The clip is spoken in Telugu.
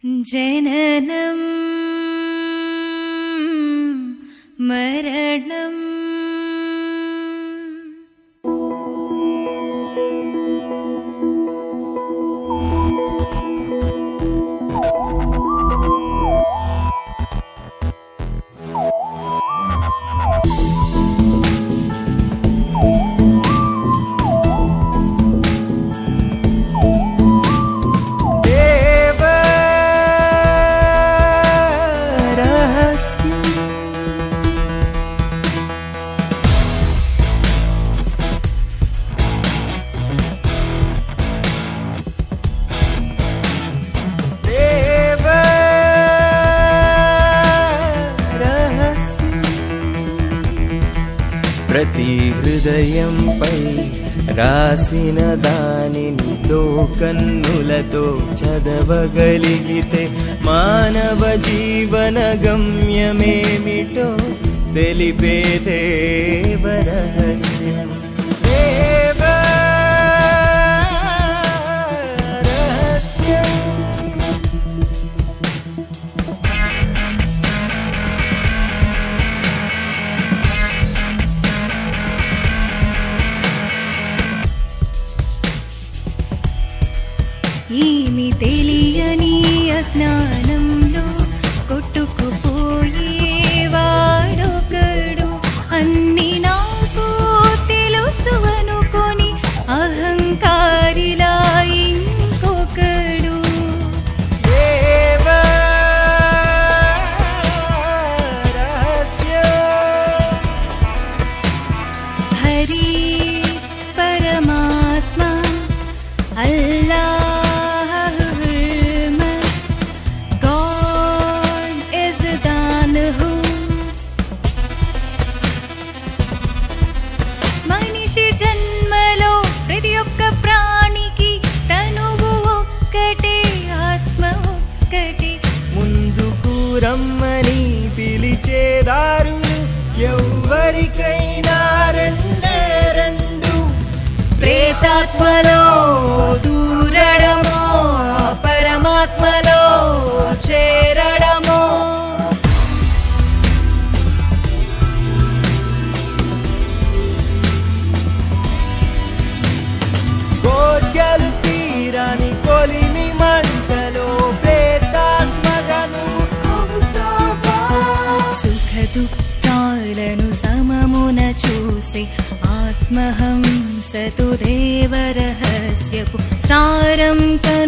ജനനം മരണം దేవ రహస్యం దేవ రహస్యం ప్రతి హృదయంపై రాసిన దానిని తో కన్నులతో చదవగలిగితే మానవ జీవన గమ్యమేమిటో తెలిపే దేవరహస్యం దేవ రహస్యం ఏమి తెలియని అజ్ఞానంలో కొట్టుకుపోయేవాడొకడు అన్ని నాకు తెలుసు అనుకొని అహంకారిలా ఇంకొకడు దేవ రహస్యం హరి పరమాత్మ అల్లాహ్ గాడ్ ఇస్ దానహు మనిషి జన్మలో ప్రతి ఒక్క ప్రాణికి తనువు ఒక్కటే ఆత్మ ఒక్కటే ముందుకు రమ్మని పిలిచేదారులు ఎవ్వరికైనా రెండే రెండు ప్రేతాత్మలో దూరడమో పరమాత్మలో చేరడమో కోర్కెలు తీరని కొలిమి మంటలో ప్రేతాత్మగను అవుతావా? సుఖ దుఃఖాలను సమమున చూసి ఆత్మహంసతు దేవరహస్యపు సారం కను